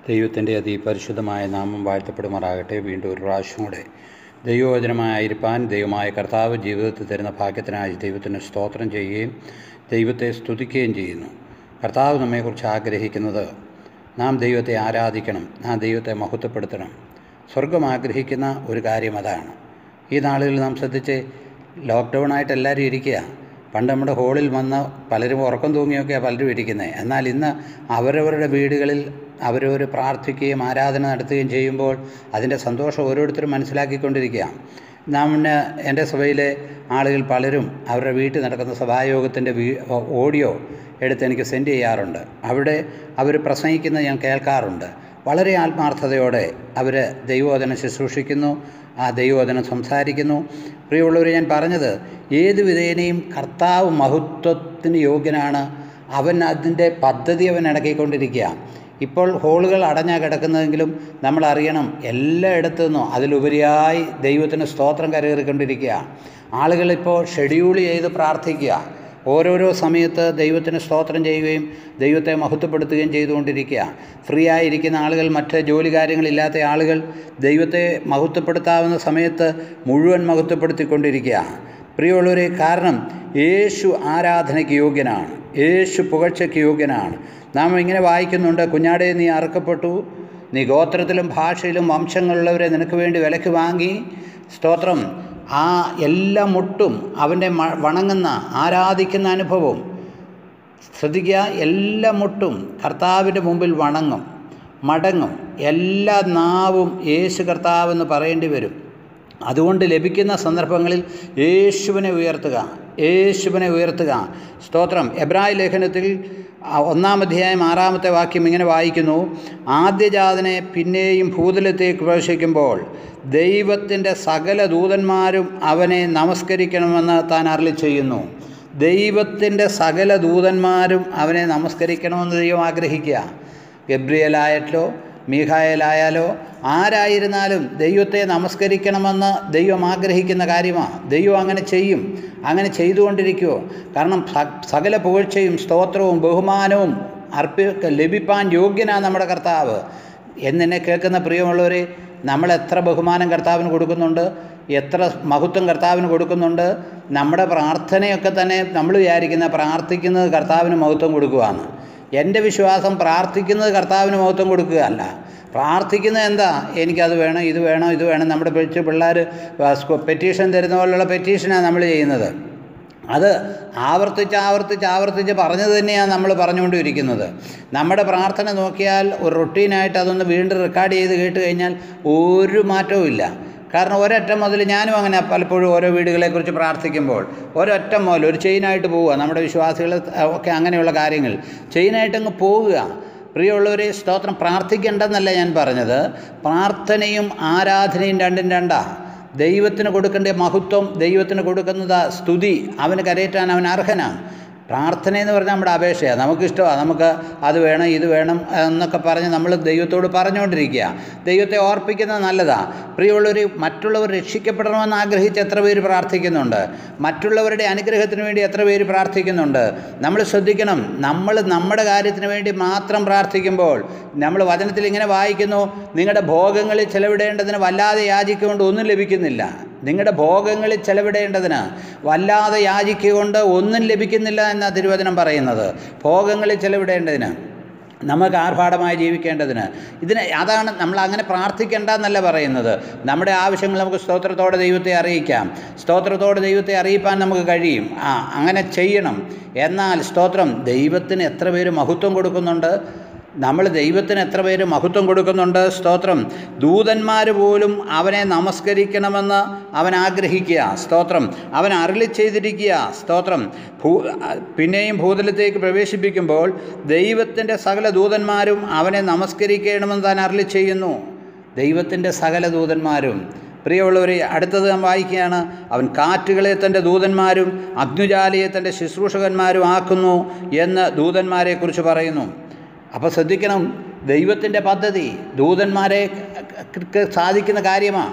ദൈവത്തിൻ്റെ അതിപരിശുദ്ധമായ നാമം വാഴ്ത്തപ്പെടുമാറാകട്ടെ വീണ്ടും ഒരു പ്രാവശ്യം കൂടെ ദൈവവചനമായിരിക്കാൻ ദൈവമായ കർത്താവ് ജീവിതത്തിൽ തരുന്ന ഭാഗ്യത്തിനായി ദൈവത്തിന് സ്തോത്രം ചെയ്യുകയും ദൈവത്തെ സ്തുതിക്കുകയും ചെയ്യുന്നു കർത്താവ് നമ്മെക്കുറിച്ച് ആഗ്രഹിക്കുന്നത് നാം ദൈവത്തെ ആരാധിക്കണം നാം ദൈവത്തെ മഹത്വപ്പെടുത്തണം സ്വർഗം ആഗ്രഹിക്കുന്ന ഒരു കാര്യം അതാണ് ഈ നാളുകളിൽ നാം ശ്രദ്ധിച്ച് ലോക്ക്ഡൗൺ ആയിട്ട് എല്ലാവരും ഇരിക്കുക പണ്ട് നമ്മുടെ ഹോളിൽ വന്ന് പലരും ഉറക്കം തൂങ്ങിയൊക്കെയാണ് പലരും ഇരിക്കുന്നത് എന്നാൽ ഇന്ന് അവരവരുടെ വീടുകളിൽ അവരവർ പ്രാർത്ഥിക്കുകയും ആരാധന നടത്തുകയും ചെയ്യുമ്പോൾ അതിൻ്റെ സന്തോഷം ഓരോരുത്തരും മനസ്സിലാക്കിക്കൊണ്ടിരിക്കുക നമ്മുടെ എൻ്റെ സഭയിലെ ആളുകൾ പലരും അവരുടെ വീട്ടിൽ നടക്കുന്ന സഭായോഗത്തിൻ്റെ വീ ഓഡിയോ എടുത്ത് എനിക്ക് സെൻഡ് ചെയ്യാറുണ്ട് അവിടെ അവർ പ്രസംഗിക്കുന്നത് ഞാൻ കേൾക്കാറുണ്ട് വളരെ ആത്മാർത്ഥതയോടെ അവർ ദൈവോധനം ശുശ്രൂഷിക്കുന്നു ആ ദൈവോധനം സംസാരിക്കുന്നു പ്രിയമുള്ളവർ ഞാൻ പറഞ്ഞത് ഏത് വിധേനയും കർത്താവ് മഹത്വത്തിന് യോഗ്യനാണ് അവൻ അതിൻ്റെ പദ്ധതി അവൻ ഇടക്കിക്കൊണ്ടിരിക്കുക ഇപ്പോൾ ഹോളുകൾ അടഞ്ഞാ കിടക്കുന്നതെങ്കിലും നമ്മൾ അറിയണം എല്ലായിടത്തു നിന്നും അതിലുപരിയായി ദൈവത്തിന് സ്തോത്രം കരകയറിക്കൊണ്ടിരിക്കുക ആളുകളിപ്പോൾ ഷെഡ്യൂൾ ചെയ്ത് പ്രാർത്ഥിക്കുക ഓരോരോ സമയത്ത് ദൈവത്തിന് സ്തോത്രം ചെയ്യുകയും ദൈവത്തെ മഹത്വപ്പെടുത്തുകയും ചെയ്തുകൊണ്ടിരിക്കുക ഫ്രീ ആയിരിക്കുന്ന ആളുകൾ മറ്റ് ജോലി കാര്യങ്ങളില്ലാത്ത ആളുകൾ ദൈവത്തെ മഹത്വപ്പെടുത്താവുന്ന സമയത്ത് മുഴുവൻ മഹത്വപ്പെടുത്തിക്കൊണ്ടിരിക്കുക പ്രിയമുള്ളവരെ കാരണം യേശു ആരാധനയ്ക്ക് യോഗ്യനാണ് യേശു പുകഴ്ചയ്ക്ക് യോഗ്യനാണ് നാം ഇങ്ങനെ വായിക്കുന്നുണ്ട് കുഞ്ഞാടെ നീ അറുക്കപ്പെട്ടു നീ ഗോത്രത്തിലും ഭാഷയിലും വംശങ്ങളുള്ളവരെ നിനക്ക് വേണ്ടി വിലക്ക് വാങ്ങി സ്തോത്രം ആ എല്ലാ മുട്ടും അവൻ്റെ വണങ്ങുന്ന ആരാധിക്കുന്ന അനുഭവം ശ്രദ്ധിക്കുക എല്ലാ മുട്ടും കർത്താവിൻ്റെ മുമ്പിൽ വണങ്ങും മടങ്ങും എല്ലാ നാവും യേശു കർത്താവെന്ന് പറയേണ്ടി വരും അതുകൊണ്ട് ലഭിക്കുന്ന സന്ദർഭങ്ങളിൽ യേശുവിനെ ഉയർത്തുക യേശുവിനെ ഉയർത്തുക സ്തോത്രം എബ്രായ ലേഖനത്തിൽ ഒന്നാം അധ്യായം ആറാമത്തെ വാക്യം ഇങ്ങനെ വായിക്കുന്നു ആദ്യജാതനെ പിന്നെയും ഭൂതലത്തേക്ക് പ്രവേശിക്കുമ്പോൾ ദൈവത്തിൻ്റെ സകല ദൂതന്മാരും അവനെ നമസ്കരിക്കണമെന്ന് താൻ അരളി ചെയ്യുന്നു ദൈവത്തിൻ്റെ സകല ദൂതന്മാരും അവനെ നമസ്കരിക്കണമെന്ന് ദൈവം ആഗ്രഹിക്കുക ഗബ്രിയലായാലോ മീഖായലായാലോ ആരായിരുന്നാലും ദൈവത്തെ നമസ്കരിക്കണമെന്ന് ദൈവം ആഗ്രഹിക്കുന്ന കാര്യമാണ് ദൈവം അങ്ങനെ ചെയ്യും അങ്ങനെ ചെയ്തുകൊണ്ടിരിക്കുമോ കാരണം സകല പുകഴ്ചയും സ്തോത്രവും ബഹുമാനവും അർപ്പി ലഭിപ്പാൻ യോഗ്യനാണ് നമ്മുടെ കർത്താവ് എന്നെ കേൾക്കുന്ന പ്രിയമുള്ളവരെ നമ്മൾ എത്ര ബഹുമാനം കർത്താവിന് കൊടുക്കുന്നുണ്ട് എത്ര മഹത്വം കർത്താവിന് കൊടുക്കുന്നുണ്ട് നമ്മുടെ പ്രാർത്ഥനയൊക്കെ തന്നെ നമ്മൾ വിചാരിക്കുന്ന പ്രാർത്ഥിക്കുന്നത് കർത്താവിന് മഹത്വം കൊടുക്കുകയാണ് എൻ്റെ വിശ്വാസം പ്രാർത്ഥിക്കുന്നത് കർത്താവിന് മഹത്വം കൊടുക്കുക അല്ല പ്രാർത്ഥിക്കുന്നത് എന്താ എനിക്കത് വേണം ഇത് വേണം ഇത് വേണം നമ്മുടെ പിടിച്ച് പിള്ളേർ പെറ്റീഷൻ തരുന്ന പോലുള്ള പെറ്റീഷനാണ് നമ്മൾ ചെയ്യുന്നത് അത് ആവർത്തിച്ച് ആവർത്തിച്ച് ആവർത്തിച്ച് പറഞ്ഞത് തന്നെയാണ് നമ്മൾ പറഞ്ഞുകൊണ്ടിരിക്കുന്നത് നമ്മുടെ പ്രാർത്ഥന നോക്കിയാൽ ഒരു റൊട്ടീനായിട്ട് അതൊന്ന് വീണ്ടും റെക്കോർഡ് ചെയ്ത് കേട്ട് കഴിഞ്ഞാൽ ഒരു മാറ്റവും ഇല്ല കാരണം ഒരൊറ്റ മുതൽ ഞാനും അങ്ങനെ പലപ്പോഴും ഓരോ വീടുകളെക്കുറിച്ച് പ്രാർത്ഥിക്കുമ്പോൾ ഒരൊറ്റ മുതൽ ഒരു ചെയിനായിട്ട് പോവുക നമ്മുടെ വിശ്വാസികൾ ഒക്കെ അങ്ങനെയുള്ള കാര്യങ്ങൾ ചെയിനായിട്ടങ്ങ് പോവുക പ്രിയമുള്ളവരെ സ്തോത്രം പ്രാർത്ഥിക്കേണ്ടെന്നല്ല ഞാൻ പറഞ്ഞത് പ്രാർത്ഥനയും ആരാധനയും രണ്ടും രണ്ടാ ദൈവത്തിന് കൊടുക്കേണ്ട മഹത്വം ദൈവത്തിന് കൊടുക്കുന്നത് സ്തുതി അവന് കരയേറ്റാൻ അവൻ അർഹനാണ് പ്രാർത്ഥന എന്ന് പറഞ്ഞാൽ നമ്മുടെ അപേക്ഷയാണ് നമുക്കിഷ്ടമാണ് നമുക്ക് അത് വേണം ഇത് വേണം എന്നൊക്കെ പറഞ്ഞ് നമ്മൾ ദൈവത്തോട് പറഞ്ഞുകൊണ്ടിരിക്കുക ദൈവത്തെ ഓർപ്പിക്കുന്നത് നല്ലതാണ് പ്രിയമുള്ളവർ മറ്റുള്ളവർ രക്ഷിക്കപ്പെടണമെന്ന് ആഗ്രഹിച്ച് എത്ര പേര് പ്രാർത്ഥിക്കുന്നുണ്ട് മറ്റുള്ളവരുടെ അനുഗ്രഹത്തിന് വേണ്ടി എത്ര പേര് പ്രാർത്ഥിക്കുന്നുണ്ട് നമ്മൾ ശ്രദ്ധിക്കണം നമ്മൾ നമ്മുടെ കാര്യത്തിന് വേണ്ടി മാത്രം പ്രാർത്ഥിക്കുമ്പോൾ നമ്മൾ വചനത്തിൽ ഇങ്ങനെ വായിക്കുന്നു നിങ്ങളുടെ ഭോഗങ്ങളിൽ ചെലവിടേണ്ടതിന് വല്ലാതെ യാചിക്കൊണ്ട് ഒന്നും ലഭിക്കുന്നില്ല നിങ്ങളുടെ ഭോഗങ്ങളിൽ ചെലവിടേണ്ടതിന് വല്ലാതെ യാചിക്കൊണ്ട് ഒന്നും ലഭിക്കുന്നില്ല എന്ന തിരുവചനം പറയുന്നത് ഭോഗങ്ങളിൽ ചെലവിടേണ്ടതിന് നമുക്ക് ആർഭാടമായി ജീവിക്കേണ്ടതിന് ഇതിന് അതാണ് നമ്മൾ അങ്ങനെ പ്രാർത്ഥിക്കേണ്ട എന്നല്ല പറയുന്നത് നമ്മുടെ ആവശ്യങ്ങൾ നമുക്ക് സ്തോത്രത്തോടെ ദൈവത്തെ അറിയിക്കാം സ്തോത്രത്തോടെ ദൈവത്തെ അറിയിപ്പാൻ നമുക്ക് കഴിയും ആ അങ്ങനെ ചെയ്യണം എന്നാൽ സ്തോത്രം ദൈവത്തിന് എത്ര പേര് മഹത്വം കൊടുക്കുന്നുണ്ട് നമ്മൾ ദൈവത്തിന് എത്ര പേര് മഹത്വം കൊടുക്കുന്നുണ്ട് സ്തോത്രം ദൂതന്മാർ പോലും അവനെ നമസ്കരിക്കണമെന്ന് അവൻ ആഗ്രഹിക്കുക സ്തോത്രം അവൻ അരളി ചെയ്തിരിക്കുക സ്തോത്രം ഭൂ പിന്നെയും ഭൂതലത്തേക്ക് പ്രവേശിപ്പിക്കുമ്പോൾ ദൈവത്തിൻ്റെ സകല ദൂതന്മാരും അവനെ നമസ്കരിക്കണമെന്ന് താൻ അരളി ചെയ്യുന്നു ദൈവത്തിൻ്റെ സകല ദൂതന്മാരും പ്രിയമുള്ളവരെ അടുത്തത് നാം വായിക്കുകയാണ് അവൻ കാറ്റുകളെ തൻ്റെ ദൂതന്മാരും അഗ്നുജാലിയെ തൻ്റെ ശുശ്രൂഷകന്മാരും ആക്കുന്നു എന്ന് ദൂതന്മാരെക്കുറിച്ച് പറയുന്നു അപ്പോൾ ശ്രദ്ധിക്കണം ദൈവത്തിൻ്റെ പദ്ധതി ദൂതന്മാരെ സാധിക്കുന്ന കാര്യമാണ്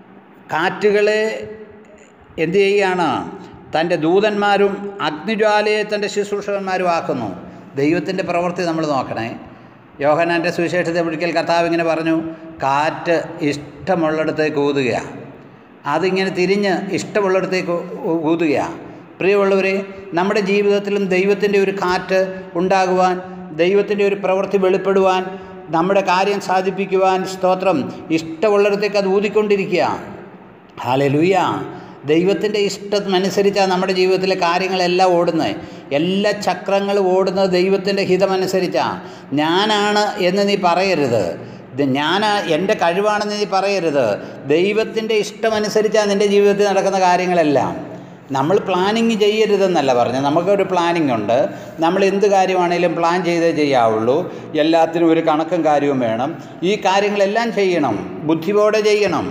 കാറ്റുകളെ എന്തു ചെയ്യുകയാണ് തൻ്റെ ദൂതന്മാരും അഗ്നിജ്വാലയെ തൻ്റെ ശുശ്രൂഷകന്മാരും ആക്കുന്നു ദൈവത്തിൻ്റെ പ്രവൃത്തി നമ്മൾ നോക്കണേ യോഹനാൻ്റെ സുവിശേഷത്തെ ഒരിക്കൽ കർത്താവ് ഇങ്ങനെ പറഞ്ഞു കാറ്റ് ഇഷ്ടമുള്ളിടത്തേക്ക് ഊതുകയാണ് അതിങ്ങനെ തിരിഞ്ഞ് ഇഷ്ടമുള്ളിടത്തേക്ക് ഊ- ഊതുകയാണ് പ്രിയമുള്ളവരെ നമ്മുടെ ജീവിതത്തിലും ദൈവത്തിൻ്റെ ഒരു കാറ്റ് ഉണ്ടാകുവാൻ ദൈവത്തിൻ്റെ ഒരു പ്രവൃത്തി വെളിപ്പെടുവാൻ നമ്മുടെ കാര്യം സാധിപ്പിക്കുവാൻ സ്തോത്രം ഇഷ്ടമുള്ളിടത്തേക്ക് അത് ഊതിക്കൊണ്ടിരിക്കുക ഹാലലുയ്യ ദൈവത്തിൻ്റെ ഇഷ്ടമനുസരിച്ചാണ് നമ്മുടെ ജീവിതത്തിലെ കാര്യങ്ങളെല്ലാം ഓടുന്നത് എല്ലാ ചക്രങ്ങളും ഓടുന്നത് ദൈവത്തിൻ്റെ ഹിതമനുസരിച്ചാണ് ഞാനാണ് എന്ന് നീ പറയരുത് ഇത് ഞാൻ എൻ്റെ കഴിവാണെന്ന് നീ പറയരുത് ദൈവത്തിൻ്റെ ഇഷ്ടമനുസരിച്ചാണ് നിൻ്റെ ജീവിതത്തിൽ നടക്കുന്ന കാര്യങ്ങളെല്ലാം നമ്മൾ പ്ലാനിങ് ചെയ്യരുതെന്നല്ല പറഞ്ഞത് നമുക്കൊരു പ്ലാനിങ് ഉണ്ട് നമ്മൾ എന്ത് കാര്യമാണേലും പ്ലാൻ ചെയ്തേ ചെയ്യാവുള്ളൂ എല്ലാത്തിനും ഒരു കണക്കും കാര്യവും വേണം ഈ കാര്യങ്ങളെല്ലാം ചെയ്യണം ബുദ്ധിയോടെ ചെയ്യണം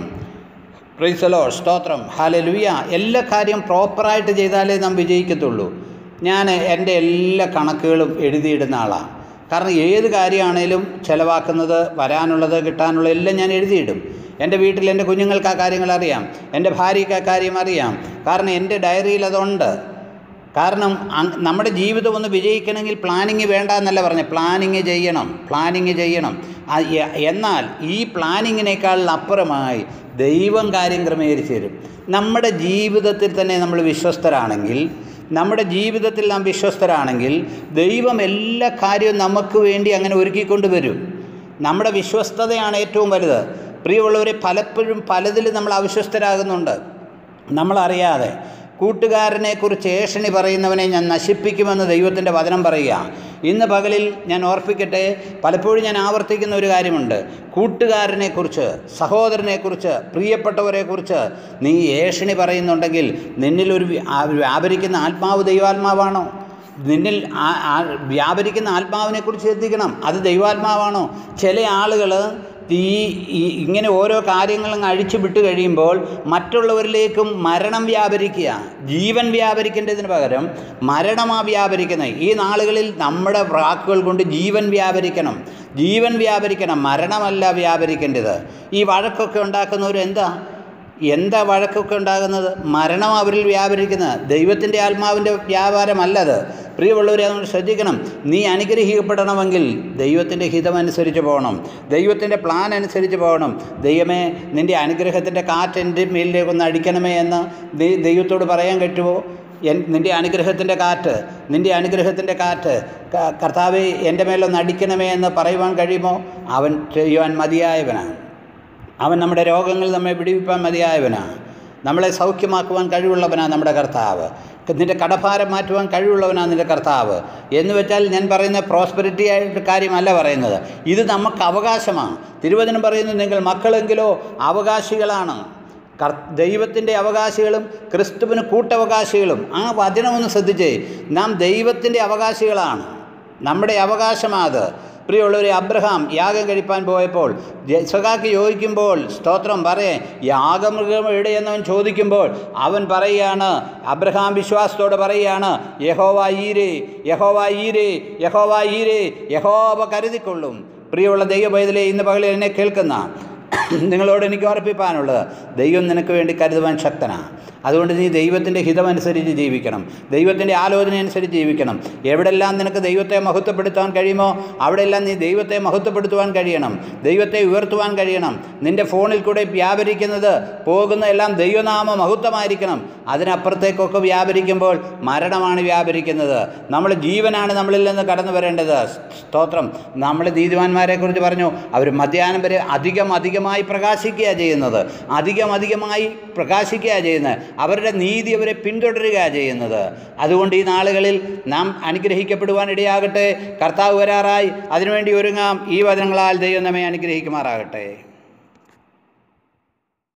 പ്രൈസലോ സ്തോത്രം ഹാലലുയ്യ എല്ലാ കാര്യം പ്രോപ്പറായിട്ട് ചെയ്താലേ നാം വിജയിക്കത്തുള്ളൂ ഞാൻ എൻ്റെ എല്ലാ കണക്കുകളും എഴുതിയിടുന്ന ആളാണ് കാരണം ഏത് കാര്യമാണേലും ചിലവാക്കുന്നത് വരാനുള്ളത് കിട്ടാനുള്ളത് എല്ലാം ഞാൻ എഴുതിയിടും എൻ്റെ വീട്ടിൽ എൻ്റെ കുഞ്ഞുങ്ങൾക്ക് ആ കാര്യങ്ങൾ അറിയാം എൻ്റെ ഭാര്യയ്ക്ക് ആ കാര്യം അറിയാം കാരണം എൻ്റെ ഡയറിയിൽ അതുണ്ട് കാരണം അങ് നമ്മുടെ ജീവിതം ഒന്ന് വിജയിക്കണമെങ്കിൽ പ്ലാനിങ് വേണ്ട എന്നല്ല പറഞ്ഞത് പ്ലാനിങ് ചെയ്യണം പ്ലാനിങ് ചെയ്യണം ആ, എ- എന്നാൽ ഈ പ്ലാനിങ്ങിനേക്കാൾ അപ്പുറമായി ദൈവം കാര്യം ക്രമീകരിച്ച് തരും നമ്മുടെ ജീവിതത്തിൽ തന്നെ നമ്മൾ വിശ്വസ്തരാണെങ്കിൽ നമ്മുടെ ജീവിതത്തിൽ നാം വിശ്വസ്തരാണെങ്കിൽ ദൈവം എല്ലാ കാര്യവും നമുക്ക് വേണ്ടി അങ്ങനെ ഒരുക്കിക്കൊണ്ട് വരും നമ്മുടെ വിശ്വസ്തതയാണ് ഏറ്റവും വലുത് പ്രിയമുള്ളവരെ പലപ്പോഴും പലതിലും നമ്മൾ അവിശ്വസ്തരാകുന്നുണ്ട് നമ്മളറിയാതെ കൂട്ടുകാരനെക്കുറിച്ച് ഏഷണി പറയുന്നവനെ ഞാൻ നശിപ്പിക്കുമെന്ന് ദൈവത്തിൻ്റെ വചനം പറയുക ഇന്ന് പകലിൽ ഞാൻ ഓർപ്പിക്കട്ടെ പലപ്പോഴും ഞാൻ ആവർത്തിക്കുന്ന ഒരു കാര്യമുണ്ട് കൂട്ടുകാരനെക്കുറിച്ച് സഹോദരനെക്കുറിച്ച് പ്രിയപ്പെട്ടവരെക്കുറിച്ച് നീ ഏഷണി പറയുന്നുണ്ടെങ്കിൽ നിന്നിൽ ഒരു വ്യ- ആ- വ്യാപരിക്കുന്ന ആത്മാവ് ദൈവാത്മാവാണോ നിന്നിൽ ആ- ആ വ്യാപരിക്കുന്ന ആത്മാവിനെക്കുറിച്ച് ചിന്തിക്കണം അത് ദൈവാത്മാവാണോ ചില ആളുകൾ ഈ ഈ- ഇങ്ങനെ ഓരോ കാര്യങ്ങളും അഴിച്ചു വിട്ട് കഴിയുമ്പോൾ മറ്റുള്ളവരിലേക്കും മരണം വ്യാപരിക്കുക ജീവൻ വ്യാപരിക്കേണ്ടതിന് പകരം മരണമാ വ്യാപരിക്കുന്നത് ഈ നാളുകളിൽ നമ്മുടെ വാക്കുകൾ കൊണ്ട് ജീവൻ വ്യാപരിക്കണം ജീവൻ വ്യാപരിക്കണം മരണമല്ല വ്യാപരിക്കേണ്ടത് ഈ വഴക്കൊക്കെ ഉണ്ടാക്കുന്നവർ എന്താ എന്താ വഴക്കൊക്കെ ഉണ്ടാകുന്നത് മരണം അവരിൽ വ്യാപരിക്കുന്നത് ദൈവത്തിൻ്റെ ആത്മാവിൻ്റെ വ്യാപാരമല്ലത് പ്രിയമുള്ളവരെ നമ്മൾ ശ്രദ്ധിക്കണം നീ അനുഗ്രഹിക്കപ്പെടണമെങ്കിൽ ദൈവത്തിൻ്റെ ഹിതമനുസരിച്ച് പോകണം ദൈവത്തിൻ്റെ പ്ലാൻ അനുസരിച്ച് പോകണം ദൈവമേ നിൻ്റെ അനുഗ്രഹത്തിൻ്റെ കാറ്റ് എൻ്റെ മേലിലേക്കൊന്ന് അടിക്കണമേ എന്ന് നീ ദൈവത്തോട് പറയാൻ പറ്റുമോ എൻ നിൻ്റെ അനുഗ്രഹത്തിൻ്റെ കാറ്റ് നിൻ്റെ അനുഗ്രഹത്തിൻ്റെ കാറ്റ് ക- കർത്താവെ എൻ്റെ മേലൊന്ന് അടിക്കണമേ എന്ന് പറയുവാൻ കഴിയുമോ അവൻ ചെയ്യുവാൻ മതിയായവനാണ് അവൻ നമ്മുടെ രോഗങ്ങൾ നമ്മെ പിടിപ്പിക്കാൻ മതിയായവനാണ് നമ്മളെ സൗഖ്യമാക്കുവാൻ കഴിവുള്ളവനാണ് നമ്മുടെ കർത്താവ് നിൻ്റെ കടഭാരം മാറ്റുവാൻ കഴിവുള്ളവനാണ് നിൻ്റെ കർത്താവ് എന്ന് വെച്ചാൽ ഞാൻ പറയുന്ന പ്രോസ്പെരിറ്റി ആയിട്ട് കാര്യമല്ല പറയുന്നത് ഇത് നമുക്ക് അവകാശമാണ് തിരുവചനം പറയുന്നു നിങ്ങൾ മക്കളെങ്കിലോ അവകാശികളാണ് കർ ദൈവത്തിൻ്റെ അവകാശികളും ക്രിസ്തുവിന് കൂട്ടവകാശികളും ആ വചനമൊന്ന് ശ്രദ്ധിച്ചേ നാം ദൈവത്തിൻ്റെ അവകാശികളാണ് നമ്മുടെ അവകാശമാണ് അത് പ്രിയമുള്ളവരെ അബ്രഹാം യാഗം കഴിപ്പാൻ പോയപ്പോൾ ഇസഹാക്ക് ചോദിക്കുമ്പോൾ സ്തോത്രം പറയേ യാഗമൃഗം എവിടെയെന്നവൻ ചോദിക്കുമ്പോൾ അവൻ പറയുകയാണ് അബ്രഹാം വിശ്വാസത്തോടെ പറയുകയാണ് യഹോവ ഈരേ യഹോവ ഈരേ യഹോവ ഈരേ യഹോവ കരുതിക്കൊള്ളും പ്രിയമുള്ള ദൈവപൈതലെ ഇന്ന് പകലിൽ എന്നെ കേൾക്കുന്ന നിങ്ങളോട് എനിക്ക് ഓർപ്പിപ്പാനുള്ളത് ദൈവം നിനക്ക് വേണ്ടി കരുതുവാൻ ശക്തനാണ് അതുകൊണ്ട് നീ ദൈവത്തിൻ്റെ ഹിതമനുസരിച്ച് ജീവിക്കണം ദൈവത്തിൻ്റെ ആലോചന അനുസരിച്ച് ജീവിക്കണം എവിടെല്ലാം നിനക്ക് ദൈവത്തെ മഹത്വപ്പെടുത്താൻ കഴിയുമോ അവിടെയെല്ലാം നീ ദൈവത്തെ മഹത്വപ്പെടുത്തുവാൻ കഴിയണം ദൈവത്തെ ഉയർത്തുവാൻ കഴിയണം നിൻ്റെ ഫോണിൽ കൂടെ വ്യാപരിക്കുന്നത് പോകുന്ന എല്ലാം ദൈവനാമ മഹത്വമായിരിക്കണം അതിനപ്പുറത്തേക്കൊക്കെ വ്യാപരിക്കുമ്പോൾ മരണമാണ് വ്യാപരിക്കുന്നത് നമ്മൾ ജീവനാണ് നമ്മളിൽ നിന്ന് കടന്നു വരേണ്ടത് സ്തോത്രം നമ്മൾ നീതിമാന്മാരെക്കുറിച്ച് പറഞ്ഞു അവർ മധ്യാഹ്നം വരെ അധികം അധികമായി പ്രകാശിക്കുക ചെയ്യുന്നത് അധികം അധികമായി പ്രകാശിക്കുക ചെയ്യുന്നത് അവരുടെ നീതി അവരെ പിന്തുടരുക ചെയ്യുന്നത് അതുകൊണ്ട് ഈ നാളുകളിൽ നാം അനുഗ്രഹിക്കപ്പെടുവാൻ ഇടയാകട്ടെ കർത്താവ് വരാറായി അതിനുവേണ്ടി ഒരുങ്ങാം ഈ വചനങ്ങളാൽ ദൈവം നമ്മെ അനുഗ്രഹിക്കുമാറാകട്ടെ